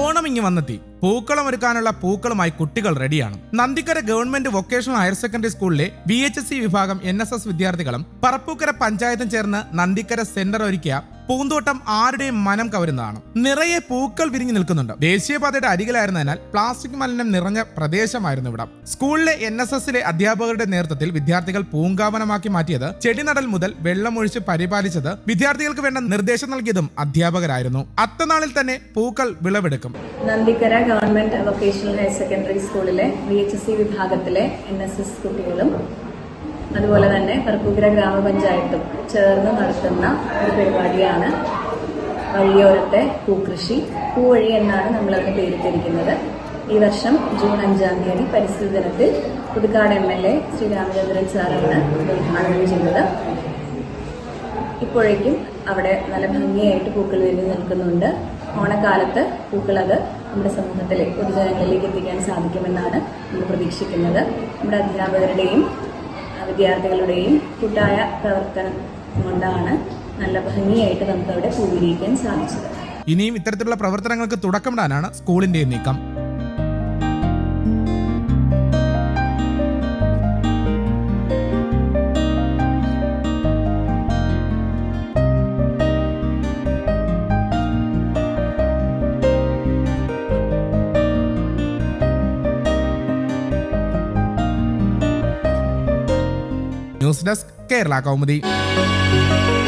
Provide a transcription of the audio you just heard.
ഓണം ഇങ്ങ് വന്നെത്തി പൂക്കളം ഒരുക്കാനുള്ള പൂക്കളുമായി കുട്ടികൾ റെഡിയാണ് Nandikkara government vocational higher secondary സ്കൂളിലെ ബി എച്ച് എസ് സി വിഭാഗം എൻ എസ് എസ് വിദ്യാർത്ഥികളും പറപ്പൂക്കര പഞ്ചായത്തും ചേർന്ന് നന്ദിക്കര സെന്റർ ഒരുക്കിയ പൂന്തോട്ടം ആരുടെയും മനം കവരുന്നതാണ് നിറയെ പൂക്കൾ വിരിഞ്ഞു നിൽക്കുന്നുണ്ട് ദേശീയപാതയുടെ അരികിലായിരുന്നതിനാൽ പ്ലാസ്റ്റിക് മലിനം നിറഞ്ഞ പ്രദേശമായിരുന്നു ഇവിടം സ്കൂളിലെ എൻ എസ് എസിലെ അധ്യാപകരുടെ നേതൃത്വത്തിൽ വിദ്യാർത്ഥികൾ പൂങ്കാവനമാക്കി മാറ്റിയത് ചെടിനടൽ മുതൽ വെള്ളമൊഴിച്ച് പരിപാലിച്ചത് വിദ്യാർത്ഥികൾക്ക് വേണ്ട നിർദ്ദേശം നൽകിയതും അധ്യാപകരായിരുന്നു അത്തനാളിൽ തന്നെ പൂക്കൾ വിളവെടുക്കും Nandikkara government vocational higher secondary സ്കൂളിലെ വി എച്ച് എസ് സി വിഭാഗത്തിലെ എൻ എസ് എസ് കുട്ടികളും അതുപോലെ തന്നെ പറപ്പൂക്കര ഗ്രാമപഞ്ചായത്തും ചേർന്ന് നടത്തുന്ന ഒരു പരിപാടിയാണ് വഴിയോരത്തെ പൂക്കൃഷി പൂവഴി എന്നാണ് നമ്മൾ അതിന് പേരിട്ടിരിക്കുന്നത് ഈ വർഷം ജൂൺ അഞ്ചാം തീയതി പരിസ്ഥിതി ദിനത്തിൽ Puthukkad M L A Shri Ramachandran സാറാണ് ഇത് ഉദ്ഘാടനം ചെയ്തത് ഇപ്പോഴേക്കും അവിടെ നല്ല ഭംഗിയായിട്ട് പൂക്കൾ വിരിഞ്ഞ് നിൽക്കുന്നുണ്ട് ഓണക്കാലത്ത് പൂക്കൾ അത് നമ്മുടെ സമൂഹത്തിലെ പൊതുജനങ്ങളിലേക്ക് എത്തിക്കാൻ സാധിക്കുമെന്നാണ് നമ്മൾ പ്രതീക്ഷിക്കുന്നത് നമ്മുടെ അധ്യാപകരുടെയും ആ, വിദ്യാർത്ഥികളുടെയും കൂട്ടായ പ്രവർത്തനം കൊണ്ടാണ് നല്ല ഭംഗിയായിട്ട് നമുക്ക് അവിടെ പൂ വിരിയിക്കാൻ സാധിച്ചത് ഇനിയും ഇത്തരത്തിലുള്ള പ്രവർത്തനങ്ങൾക്ക് തുടക്കമിടാനാണ് സ്കൂളിന്റെ നീക്കം ന്യൂസ് ഡെസ്ക് കേരള കൗമുദി